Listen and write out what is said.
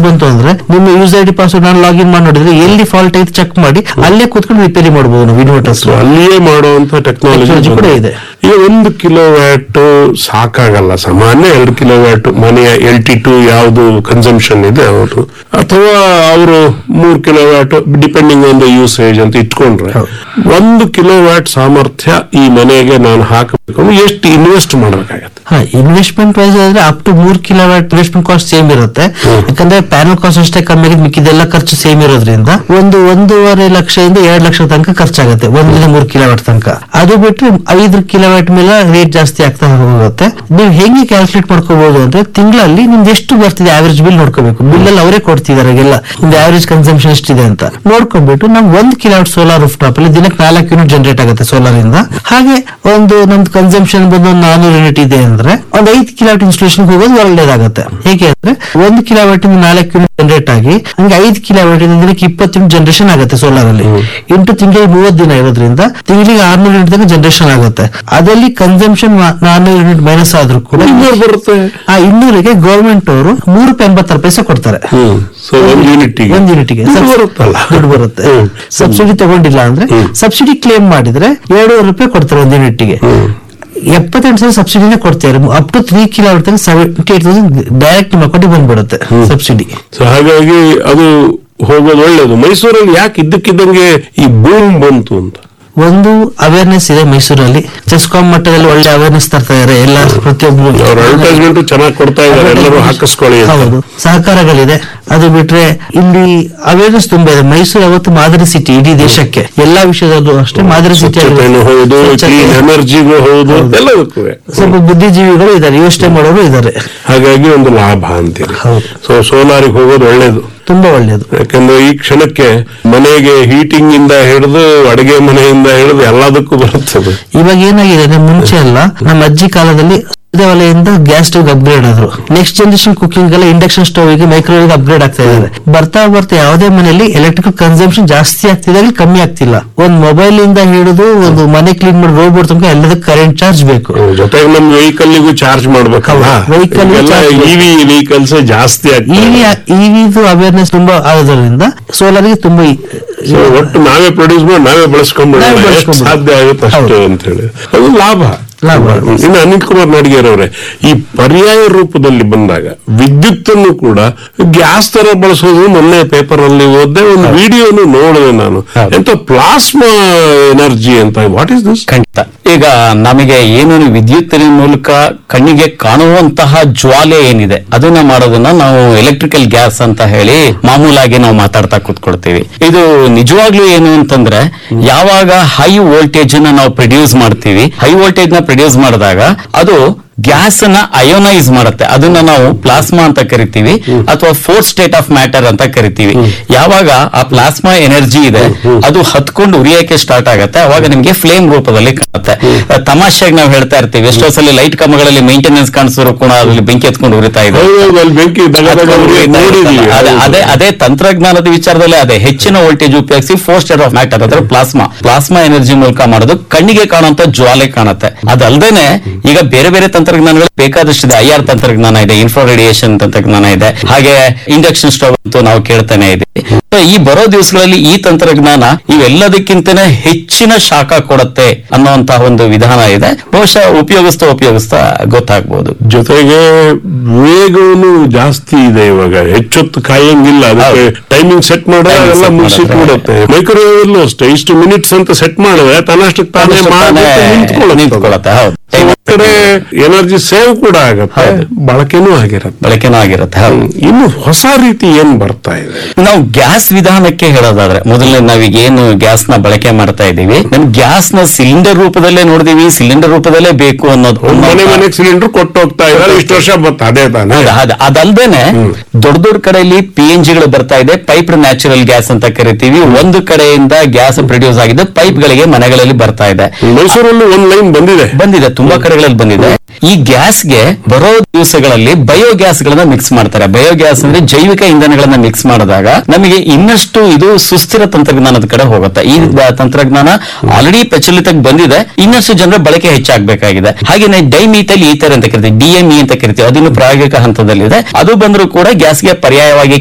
ಬಂತು ಅಂದ್ರೆ ನಿಮ್ಮ ಯೂಸ್ ಐ ಡಿ ಪಾಸ್ವರ್ಡ್ ನಾನು ಲಾಗಿನ್ ಮಾಡಿ ನೋಡಿದ್ರೆ ಎಲ್ಲಿ ಫಾಲ್ಟ್ ಐತೆ ಚೆಕ್ ಮಾಡಿ ಅಲ್ಲೇ ಕೂತ್ಕೊಂಡು ರಿಪೇರಿ ಮಾಡಬಹುದು ನಾವು ಇನ್ವರ್ಟರ್ಸ್ ಸೊ ಅಲ್ಲಿಯೇ ಮಾಡುವಂತ Technology ಟೆಕ್ನಾಲಜಿ ಕೂಡ ಇದೆ. ಈಗ ಒಂದು ಕಿಲೋ ವ್ಯಾಟ್ ಸಾಕಾಗಲ್ಲ ಸಾಮಾನ್ಯ ಎರಡು ಕಿಲೋ ವ್ಯಾಟ್ ಮನೆಯ ಎಲ್ ಟಿ ಟು ಯಾವುದು ಕನ್ಸಂಪ್ಷನ್ ಇದೆ ಅವರು ಅಥವಾ ಅವರು ಮೂರ್ kilo watt depending on the usage ಅಂತ ಇಟ್ಕೊಂಡ್ರೆ ಒಂದು ಕಿಲೋ ವ್ಯಾಟ್ ಸಾಮರ್ಥ್ಯ ಈ ಮನೆಗೆ ನಾನು ಹಾಕಬೇಕು ಅಂದ್ರೆ ಎಷ್ಟು ಇನ್ವೆಸ್ಟ್ ಮಾಡಬೇಕಾಗತ್ತೆ ಹಾ ಇನ್ವೆಸ್ಟ್ಮೆಂಟ್ ವೈಸ್ ಆದ್ರೆ ಅಪ್ ಟು ಮೂರ್ ಕಿಲೋ ಇನ್ವೆಸ್ಟ್ಮೆಂಟ್ ಕಾಸ್ಟ್ ಸೇಮ್ ಇರುತ್ತೆ ಯಾಕಂದ್ರೆ ಪ್ಯಾನಲ್ ಕಾಸ್ಟ್ ಅಷ್ಟೇ ಕಮ್ಮಿ ಆಗಿದೆ ಮಿಕ್ಕಿದೆಲ್ಲ ಖರ್ಚು ಸೇಮ್ ಇರೋದ್ರಿಂದ ಒಂದು ಒಂದೂವರೆ ಲಕ್ಷದಿಂದ ಎರಡ್ ಲಕ್ಷ ತನಕ ಖರ್ಚಾಗುತ್ತೆ ಒಂದರಿಂದ ಮೂರ್ ಕಿಲೋ ತನಕ ಅದು ಬಿಟ್ಟು ಐದು ಕಿಲೋ ಮೇಲೆ ರೇಟ್ ಜಾಸ್ತಿ ಆಗ್ತಾ ಹೋಗುತ್ತೆ ನೀವು ಹೆಂಗೆ ಕ್ಯಾಲ್ಕುಲೇಟ್ ಮಾಡ್ಕೋಬಹುದು ಅಂದ್ರೆ ತಿಂಗಳಲ್ಲಿ ನಿಮ್ದು ಎಷ್ಟು ಬರ್ತಿದೆ ಆವರೇಜ್ ಬಿಲ್ ನೋಡ್ಕೋಬೇಕು ಬಿಲ್ ಅಲ್ಲಿ ಅವರೇ ಕೊಡ್ತಿದ್ದಾರೆ ಎಲ್ಲ ನಿಮ್ದು ಆವರೇಜ್ ಕನ್ಸಂಪ್ಷನ್ ಎಷ್ಟಿದೆ ಅಂತ ನೋಡ್ಕೊಂಡ್ಬಿಟ್ಟು ನಮ್ ಒಂದ್ ಕಿಲೋ ಸೋಲಾರ್ ರೂಫ್ ಟಾಪ್ ಅಲ್ಲಿ ದಿನಕ್ಕೆ ನಾಲ್ಕು ಯೂನಿಟ್ ಜನರೇಟ್ ಆಗುತ್ತೆ ಸೋಲಾರ್ ಇಂದ ಹಾಗೆ ಒಂದು ನಮ್ದು ಕನ್ಸಂಪ್ಷನ್ ಬಂದು ಒಂದು ನಾನೂರು ಯೂನಿಟ್ ಇದೆ ಅಂದ್ರೆ ಒಂದು ಐದು ಕಿಲೋವಾಟ್ ಇನ್ಸ್ಟಾಲೇಷನ್ ಹೋಗೋದು ಒಳ್ಳೆಯದಾಗುತ್ತೆ ಹೇಗೆ ಅಂದ್ರೆ ಒಂದು ಕಿಲೋವಾಟ್ ಇಂದ ನಾಲ್ಕು ಯೂನಿಟ್ ಜನರೇಟ್ ಆಗಿ ಹಂಗೆ ಐದು ಕಿಲೋವಾಟ್ ಇಂದ ದಿನಕ್ಕೆ ಇಪ್ಪತ್ತು ಯೂನಿಟ್ ಜನರೇಷನ್ ಆಗುತ್ತೆ ಸೋಲಾರ್ ಅಲ್ಲಿ ಇಂಟು ತಿಂಗಳಿಗೆ ಮೂವತ್ತು ದಿನ ಇರೋದ್ರಿಂದ ತಿಂಗಳಿಗೆ ಆರ್ನೂರು ಯೂನಿಟ್ ತನಕ ಜನರೇಷನ್ ಆಗುತ್ತೆ ಅದರಲ್ಲಿ ಕನ್ಸಂಪ್ಷನ್ ನಾನ್ನೂರು ಯೂನಿಟ್ ಮೈನಸ್ ಆದ್ರೂ ಕೂಡ ಇನ್ನೂರು ಬರುತ್ತೆ ಆ ಇನ್ನೂರಿಗೆ ಗೌರ್ಮೆಂಟ್ ಅವರು ಮೂರು ರೂಪಾಯಿ ಎಂಬತ್ತಾರು ಪೈಸೆ ಕೊಡ್ತಾರೆ ಹ್ಮ್ ಸೊ ಒಂದು ಯೂನಿಟ್ಗೆ ಒಂದ್ ಯೂನಿಟ್ಗೆ ದುಡ್ಡು ಬರುತ್ತಲ್ಲ ದುಡ್ಡು ಬರುತ್ತೆ ಹ್ಮ್. ಸಬ್ಸಿಡಿ ತಗೊಂಡಿಲ್ಲ ಅಂದ್ರೆ ಸಬ್ಸಿಡಿ ಕ್ಲೇಮ್ ಮಾಡಿದ್ರೆ ಎರಡೂವರೆ ರೂಪಾಯಿ ಕೊಡ್ತಾರೆ ಒಂದ್ ಯೂನಿಟ್ಗೆ ಎಪ್ಪತ್ತೆಂಟು ಸಾವಿರ ಸಬ್ಸಿಡಿನೇ ಕೊಡ್ತಾರೆ up to three kilo seventy eight thousand direct ನಿಮ್ಮ ಅಕೌಂಟಿಗೆ ಬಂದ್ಬಿಡುತ್ತೆ ಸಬ್ಸಿಡಿ ಸೊ ಹಾಗಾಗಿ ಅದು ಹೋಗೋದು ಒಳ್ಳೇದು ಮೈಸೂರಲ್ಲಿ ಯಾಕೆ ಇದ್ದಕ್ಕಿದ್ದಂಗೆ ಈ ಬೂಮ್ ಬಂತು ಅಂತ ಒಂದು ಅವೇರ್ನೆಸ್ ಇದೆ ಮೈಸೂರಲ್ಲಿ ಚೆಸ್ಕಾಂ ಮಟ್ಟದಲ್ಲಿ ಒಳ್ಳೆ ಅವೇರ್ನೆಸ್ ತರ್ತಾ ಇದಾರೆ ಎಲ್ಲ ಪ್ರತಿಯೊಬ್ಬರು ಅವ್ರ ಅಡ್ವರ್ಟೈಸ್ಮೆಂಟ್ ಚೆನ್ನಾಗಿ ಕೊಡ್ತಾ ಇದ್ದಾರೆ ಎಲ್ಲರೂ ಹಾಕಿಸ್ಕೊಳ್ಳಿ ಅಂತ. ಹೌದು ಸಹಕಾರಗಳಿದೆ ಅದು ಬಿಟ್ರೆ ಇಲ್ಲಿ ಅವೇರ್ನೆಸ್ ತುಂಬಾ ಇದೆ ಮೈಸೂರು ಯಾವತ್ತು ಮಾದರಿ ಸಿಟಿ ಇಡೀ ದೇಶಕ್ಕೆ ಎಲ್ಲಾ ವಿಷಯದಲ್ಲೂ ಅಷ್ಟೇ ಮಾದರಿ ಸಿಟಿ ಸ್ವಚ್ಛತೆನೂ ಹೌದು ಕ್ಲೀನ್ ಎನರ್ಜಿಗೂ ಹೌದು ಎಲ್ಲದಕ್ಕೂ ಸ್ವಲ್ಪ ಬುದ್ಧಿಜೀವಿಗಳು ಇದ್ದಾರೆ ಯೋಚನೆ ಮಾಡೋರು ಇದ್ದಾರೆ ಹಾಗಾಗಿ ಒಂದು ಲಾಭ ಅಂತೀರಿ ಹೌದು. ಸೊ ಸೋಲಾರಿಗೆ ಹೋಗೋದು ಒಳ್ಳೇದು ತುಂಬಾ ಒಳ್ಳೆಯದು ಯಾಕಂದ್ರೆ ಈ ಕ್ಷಣಕ್ಕೆ ಮನೆಗೆ ಹೀಟಿಂಗ್ ಇಂದ ಹಿಡಿದು ಅಡಿಗೆ ಮನೆಯಿಂದ ಹಿಡಿದು ಎಲ್ಲದಕ್ಕೂ ಬರುತ್ತದೆ ಇವಾಗ ಏನಾಗಿದೆ ಅಂದ್ರೆ ಮುಂಚೆ ಎಲ್ಲ ನಮ್ಮ ಅಜ್ಜಿ ಕಾಲದಲ್ಲಿ ಸೌದೆ ಒಲೆಯಿಂದ ಗ್ಯಾಸ್ ಸ್ಟವ್ ಅಪ್ಗ್ರೇಡ್ ಆದ್ರು ನೆಕ್ಸ್ಟ್ ಜನರೇಷನ್ ಕುಕಿಂಗ್ ಎಲ್ಲ ಇಂಡಕ್ಷನ್ ಸ್ಟವ್ ಗೆ ಮೈಕ್ರೋವೇವ್ ಅಪ್ಗ್ರೇಡ್ ಆಗ್ತಾ ಇದ್ದಾರೆ ಬರ್ತಾ ಬರ್ತಾ ಯಾವುದೇ ಮನೆಯಲ್ಲಿ ಎಲೆಕ್ಟ್ರಿಕಲ್ ಕನ್ಸಂಪ್ಷನ್ ಜಾಸ್ತಿ ಆಗ್ತಿದೆ ಅಲ್ಲಿ ಕಮ್ಮಿ ಆಗ್ತಿಲ್ಲ ಒಂದ್ ಮೊಬೈಲ್ ಇಂದ ಹಿಡಿದು ಒಂದು ಮನೆ ಕ್ಲೀನ್ ಮಾಡಿ ರೋಬೋಟ್ ತನಕ ಎಲ್ಲದಕ್ಕೆ ಕರೆಂಟ್ ಚಾರ್ಜ್ ಬೇಕು ಜೊತೆಗೆ ನಮ್ ವೆಹಿಕಲ್ಗೂ ಚಾರ್ಜ್ ಮಾಡ್ಬೇಕಲ್ಲ ಹೌದು, vehicle ಗೂ charge ಬೇಕು. ಇವಿ ವೆಹಿಕಲ್ಸ್ ಜಾಸ್ತಿ ಆಗ್ತದೆ ಇವಿ ಇವಿದು ಅವೇರ್ನೆಸ್ ತುಂಬಾ ಆಗೋದ್ರಿಂದ ಸೋಲಾರ್ಗೆ ತುಂಬಾ ಈ- So, ಒಟ್ಟು ನಾವೇ ಪ್ರೊಡ್ಯೂಸ್ ಮಾಡಿ ನಾವೇ ಬಳಸ್ಕೊಂಡ್ಬಿಡೋಣ ನಾವೇ ಎಷ್ಟು ಬಳಸ್ಕೊಂಡ್ಬಿಡೋಣ. ಸಾಧ್ಯ ಆಗುತ್ತೆ ಅಷ್ಟು ಹೌದು. ಅಂತ ಹೇಳಿ ಅದು ಲಾಭ ಲಾಭ. ಇನ್ನು ಅನಿಲ್ ಕುಮಾರ್ ನಾಡಿಗೇರ್ ಅವರೇ ಈ ಪರ್ಯಾಯ ರೂಪದಲ್ಲಿ ಬಂದಾಗ ವಿದ್ಯುತ್ ಅನ್ನು ಕೂಡ ಗ್ಯಾಸ್ ತರ ಬಳಸೋದು ಮೊನ್ನೆ ಪೇಪರ್ ಅಲ್ಲಿ ಓದ್ದೆ ಒಂದು ವಿಡಿಯೋನು ನೋಡಿದೆ ನಾನು ಹೌದು. ಎಂತ ಪ್ಲಾಸ್ಮಾ ಎನರ್ಜಿ ಅಂತ ವಾಟ್ ಇಸ್ ದಿಸ್ ಖಂಡಿತ ಈಗ ನಮಗೆ ಏನು ವಿದ್ಯುತ್ತಿನ ಮೂಲಕ ಕಣ್ಣಿಗೆ ಕಾಣುವಂತಹ ಜ್ವಾಲೆ ಏನಿದೆ ಅದನ್ನ ಮಾಡೋದನ್ನ ನಾವು ಎಲೆಕ್ಟ್ರಿಕಲ್ ಗ್ಯಾಸ್ ಅಂತ ಹೇಳಿ ಮಾಮೂಲಾಗಿ ನಾವು ಮಾತಾಡ್ತಾ ಕೂತ್ಕೊಳ್ತೀವಿ ಇದು ನಿಜವಾಗ್ಲೂ ಏನು ಅಂತಂದ್ರೆ ಯಾವಾಗ ಹೈ ವೋಲ್ಟೇಜ್ ನ ನಾವು ಪ್ರೊಡ್ಯೂಸ್ ಮಾಡ್ತೀವಿ ಹೈ ವೋಲ್ಟೇಜ್ ನ ಪ್ರೊಡ್ಯೂಸ್ ಮಾಡಿದಾಗ ಅದು ಗ್ಯಾಸ್ ಅನ್ನ ಅಯೋನೈಸ್ ಮಾಡುತ್ತೆ ಅದನ್ನ ನಾವು ಪ್ಲಾಸ್ಮಾ ಅಂತ ಕರಿತೀವಿ ಅಥವಾ ಫೋರ್ತ್ ಸ್ಟೇಟ್ ಆಫ್ ಮ್ಯಾಟರ್ ಅಂತ ಕರಿತೀವಿ ಯಾವಾಗ ಆ ಪ್ಲಾಸ್ಮಾ ಎನರ್ಜಿ ಇದೆ ಅದು ಹತ್ಕೊಂಡು ಉರಿಯಕ್ಕೆ ಸ್ಟಾರ್ಟ್ ಆಗುತ್ತೆ ಅವಾಗ ನಿಮ್ಗೆ ಫ್ಲೇಮ್ ರೂಪದಲ್ಲಿ ಕಾಣುತ್ತೆ ತಮಾಷೆಗೆ ನಾವು ಹೇಳ್ತಾ ಇರ್ತೀವಿ ಎಷ್ಟೋ ಸಲ ಲೈಟ್ ಕಂಬಗಳಲ್ಲಿ ಮೇಂಟೆನೆನ್ಸ್ ಕಾಣಿಸಿದ್ರು ಕೂಡ ಅದ್ರಲ್ಲಿ ಬೆಂಕಿ ಎತ್ಕೊಂಡು ಉರಿತಾ ಇದೆ ಹೌದು ಅಲ್ಲಿ ಬೆಂಕಿ ದಗ ದಗ ಉರಿಯೋದು ನೋಡಿದೀವಿ ಅದೇ ಅದೇ ಅದೇ ತಂತ್ರಜ್ಞಾನದ ವಿಚಾರದಲ್ಲಿ ಅದೇ ಹೆಚ್ಚಿನ ವೋಲ್ಟೇಜ್ ಉಪಯೋಗಿಸಿ ಫೋರ್ ಸ್ಟೇಟ್ ಆಫ್ ಮ್ಯಾಟರ್ ಅಂದ್ರೆ ಪ್ಲಾಸ್ಮಾ ಪ್ಲಾಸ್ಮಾ ಎನರ್ಜಿ ಮೂಲಕ ಮಾಡೋದು ಕಣ್ಣಿಗೆ ಕಾಣುವಂತ ಜ್ವಾಲೆ ಕಾಣುತ್ತೆ ಅದಲ್ದೇನೆ ಈಗ ಬೇರೆ ಬೇರೆ ತಂತ್ರಜ್ಞಾನಗಳು ಬೇಕಾದಷ್ಟಿದೆ ಐ ಆರ್ ತಂತ್ರಜ್ಞಾನ ಇದೆ ಇನ್ಫ್ರಾ ರೇಡಿಯೇಷನ್ ತಂತ್ರಜ್ಞಾನ ಇದೆ ಹಾಗೆ ಇಂಡಕ್ಷನ್ ಸ್ಟವ್ ಅಂತೂ ನಾವು ಕೇಳ್ತಾನೆ ಇದ್ದೀವಿ So, ಈ ಬರೋ ದಿವಸಗಳಲ್ಲಿ ಈ ತಂತ್ರಜ್ಞಾನ ಇವೆಲ್ಲದಕ್ಕಿಂತನೇ ಹೆಚ್ಚಿನ ಶಾಖ ಕೊಡುತ್ತೆ ಅನ್ನುವಂತಹ ಒಂದು ವಿಧಾನ ಇದೆ ಬಹುಶಃ ಉಪಯೋಗಿಸ್ತಾ ಉಪಯೋಗಿಸ್ತಾ ಗೊತ್ತಾಗ್ಬೋದು ಜೊತೆಗೆ ವೇಗವನ್ನು ಜಾಸ್ತಿ ಇದೆ ಇವಾಗ ಹೆಚ್ಚೊತ್ತು ಕಾಯಂಗಿಲ್ಲ ಅದಕ್ಕೆ ಟೈಮಿಂಗ್ ಸೆಟ್ ಮಾಡಿದ್ರೆ Timing ಎಲ್ಲ set ಮುಗಿಸಿ ಮಾಡಿದ್ರೆ. ಬಿಡುತ್ತೆ ಮೈಕ್ರೋವೇವ್ ಅಲ್ಲೂ ಅಷ್ಟೇ ಇಷ್ಟು ಮಿನಿಟ್ಸ್ ಅಂತ ಸೆಟ್ ಮಾಡಿದ್ರೆ ತನ್ನಷ್ಟಕ್ಕೆ ತಾನೇ ತಾನೇ ಮಾಡಿ ನಿಂತ್ಕೊಳ್ಳುತ್ತೆ, ಹೌದು. ಕಡೆ ಎನರ್ಜಿ ಸೇವ್ ಕೂಡ ಆಗತ್ತೆ ಬಳಕೆನೂ ಆಗಿರತ್ತೆ ಬಳಕೆನೂ ಆಗಿರುತ್ತೆ ಹೌದು ಇನ್ನು ಹೊಸ ರೀತಿ ಏನ್ ಬರ್ತಾ ಇದೆ ನಾವು ಗ್ಯಾಸ್ ವಿಧಾನಕ್ಕೆ ಹೇಳೋದಾದ್ರೆ ಮೊದಲನೇ ನಾವೀಗ ಏನು ಗ್ಯಾಸ್ ನ ಬಳಕೆ ಮಾಡ್ತಾ ಇದ್ದೀವಿ ನಮ್ ಗ್ಯಾಸ್ ನ ಸಿಲಿಂಡರ್ ರೂಪದಲ್ಲೇ ನೋಡಿದೀವಿ ಸಿಲಿಂಡರ್ ರೂಪದಲ್ಲೇ ಬೇಕು ಅನ್ನೋದು ಮನೆ ಮನೆಗೆ ಸಿಲಿಂಡರ್ ಕೊಟ್ಟು ಹೋಗ್ತಾ ಇದ್ದಾರೆ ಇಷ್ಟು ವರ್ಷ ಬತ್ತ ಅದೇ ತಾನೇ ಹೌದು, ಹೌದು. ಅದಲ್ದೇನೆ ದೊಡ್ಡ ದೊಡ್ಡ ಕಡೆಯಲ್ಲಿ ಪಿ ಎನ್ ಜಿಗಳು ಬರ್ತಾ ಇದೆ ಪೈಪ್ ನ್ಯಾಚುರಲ್ ಗ್ಯಾಸ್ ಅಂತ ಕರಿತೀವಿ ಒಂದು ಕಡೆಯಿಂದ ಗ್ಯಾಸ್ ಪ್ರೊಡ್ಯೂಸ್ ಆಗಿದೆ ಪೈಪ್ ಗಳಿಗೆ ಮನೆಗಳಲ್ಲಿ ಬರ್ತಾ ಇದೆ ಮೈಸೂರಲ್ಲೂ ಒಂದ್ ಲೈನ್ ಬಂದಿದೆ ಬಂದಿದೆ ತುಂಬಾ ಕಡೆಗಳಲ್ಲಿ ಬಂದಿದೆ ಈ ಗ್ಯಾಸ್ಗೆ ಬರೋ ದಿವಸಗಳಲ್ಲಿ ಬಯೋಗ್ಯಾಸ್ ಗಳನ್ನ ಮಿಕ್ಸ್ ಮಾಡ್ತಾರೆ ಬಯೋಗ್ಯಾಸ್ ಅಂದ್ರೆ ಜೈವಿಕ ಇಂಧನಗಳನ್ನ ಮಿಕ್ಸ್ ಮಾಡಿದಾಗ ನಮಗೆ ಇನ್ನಷ್ಟು ಇದು ಸುಸ್ಥಿರ ತಂತ್ರಜ್ಞಾನದ ಕಡೆ ಹೋಗುತ್ತೆ ಈ ದ- ತಂತ್ರಜ್ಞಾನ ಆಲ್ರೆಡಿ ಪ್ರಚಲಿತಕ್ಕೆ ಬಂದಿದೆ ಇನ್ನಷ್ಟು ಜನರ ಬಳಕೆ ಹೆಚ್ಚಾಗಬೇಕಾಗಿದೆ ಹಾಗೆ ಡೈಮೀಥೈಲ್ ಈಥರ್ ಅಂತ ಕರಿತೀವಿ ಡಿಎಂಇ ಅಂತ ಕರಿತೀವಿ ಅದಿನ್ನು ಪ್ರಾಯೋಗಿಕ ಹಂತದಲ್ಲಿದೆ ಅದು ಬಂದರೂ ಕೂಡ ಗ್ಯಾಸ್ಗೆ ಪರ್ಯಾಯವಾಗಿ